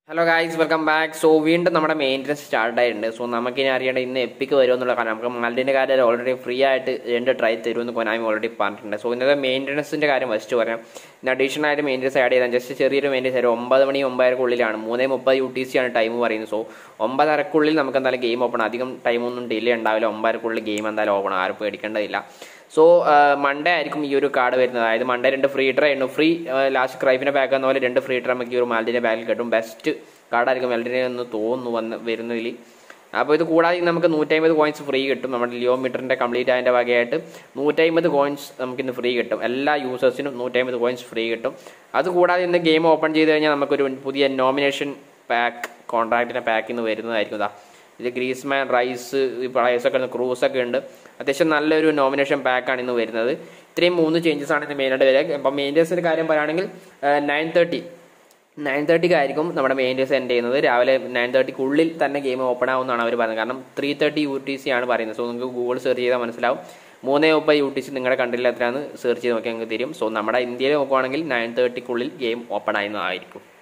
hello guys welcome back so വീണ്ടും നമ്മുടെ maintenance start ആയിട്ടുണ്ട് സോ നമുക്കിനി അറിയേണ്ട ഇന്ന് എപ്പിക്ക് വരുമെന്നുള്ള കാരണം നമുക്ക് മൽഡിൻ്റെ കാര്യം ഓൾറെഡി ഫ്രീ ആയിട്ട് രണ്ട് ട്രൈ തരുമെന്ന് കൊനാമി ഓൾറെഡി പറഞ്ഞിട്ടുണ്ട് സോ ഇന്നത്തെ മെയിൻ്റനൻസിൻ്റെ കാര്യം ഫസ്റ്റ് പറയാം ഇന്ന് അഡീഷണൽ ആയിട്ട് മെയിൻ്റനൻസ് ആഡ് ചെയ്താൽ ജസ്റ്റ് ചെറിയൊരു മെയിൻ്റനൻസ് ആയിട്ട് ഒമ്പത് മണി ഒമ്പതരക്കുള്ളിലാണ് മൂന്നേ മുപ്പത് യു ടി സി ആണ് ടൈം പറയുന്നത് സോ ഒമ്പതരക്കുള്ളിൽ നമുക്ക് എന്തായാലും ഗെയിം ഓപ്പൺ അധികം ടൈമൊന്നും ഡിലേ ഉണ്ടാവില്ല ഒമ്പതരക്കുള്ളിൽ ഗെയിം എന്തായാലും ഓപ്പൺ ആരും പേടിക്കേണ്ടതില്ല സോ മൺഡേ ആയിരിക്കും ഈ ഒരു കാർഡ് വരുന്നത് അതായത് മൺഡേ രണ്ട് ഫ്രീ ട്രൈ ഉണ്ട് ഫ്രീ ലാസ്റ്റ് ക്രൈഫിന്റെ ബാക്ക് എന്ന പോലെ രണ്ട് ഫ്രീ ട്രൈ നമുക്ക് ഈ ഒരു മാൽഡിന്റെ ബാഗിൽ കിട്ടും ബെസ്റ്റ് കാർഡായിരിക്കും മെൽഡിനെ എന്ന് തോന്നുന്നു വന്ന് വരുന്നതിൽ അപ്പോൾ ഇത് കൂടാതെ നമുക്ക് നൂറ്റമ്പത് കോയിൻസ് ഫ്രീ കിട്ടും നമ്മുടെ ലിയോ മീറ്ററിന്റെ കംപ്ലീറ്റ് അതിന്റെ വകയായിട്ട് നൂറ്റമ്പത് കോയിൻസ് നമുക്കിന്ന് ഫ്രീ കിട്ടും എല്ലാ യൂസേഴ്സിനും നൂറ്റമ്പത് കോയിൻസ് ഫ്രീ കിട്ടും അതുകൂടാതെ ഇന്ന് ഗെയിം ഓപ്പൺ ചെയ്ത് കഴിഞ്ഞാൽ നമുക്കൊരു പുതിയ നോമിനേഷൻ പാക്ക് കോൺട്രാക്റ്റിന്റെ പാക്കിൽ നിന്ന് വരുന്നതായിരിക്കും ഇതാ ഇത് ഗ്രീസ്മാൻ റൈസ് പ്ലേസൊക്കെ ഉണ്ട് ക്രൂസൊക്കെ ഉണ്ട് അത്യാവശ്യം നല്ലൊരു നോമിനേഷൻ പാക്കാണ് ഇന്ന് വരുന്നത് ഇത്രയും മൂന്ന് ചേഞ്ചസ് ആണ് ഇന്ന് മെയിനായിട്ട് വരിക അപ്പം മെയിൻ്റെസിൻ്റെ കാര്യം പറയുകയാണെങ്കിൽ നയൻ തേർട്ടി നയൻ തേർട്ടിക്ക് ആയിരിക്കും നമ്മുടെ മെയിൻ്റെസ് എൻഡ് ചെയ്യുന്നത് രാവിലെ നയൻ തേർട്ടിക്കുള്ളിൽ തന്നെ ഗെയിം ഓപ്പൺ ആവുമെന്നാണ് അവർ പറയുന്നത് കാരണം three thirty U T C ആണ് പറയുന്നത് സോ നിങ്ങൾക്ക് ഗൂഗിൾ സെർച്ച് ചെയ്താൽ മനസ്സിലാവും മൂന്നേ മുപ്പത് യു ടി സി നിങ്ങളുടെ കണ്ടില്ല എത്രയാണ് സെർച്ച് ചെയ്ത് നോക്കിയാൽ നിങ്ങൾക്ക് തരും സോ നമ്മുടെ ഇന്ത്യയിൽ നോക്കുവാണെങ്കിൽ നയൻ തേർട്ടിക്കുള്ളിൽ ഗെയിം ഓപ്പൺ ആയിരുന്നതായിരിക്കും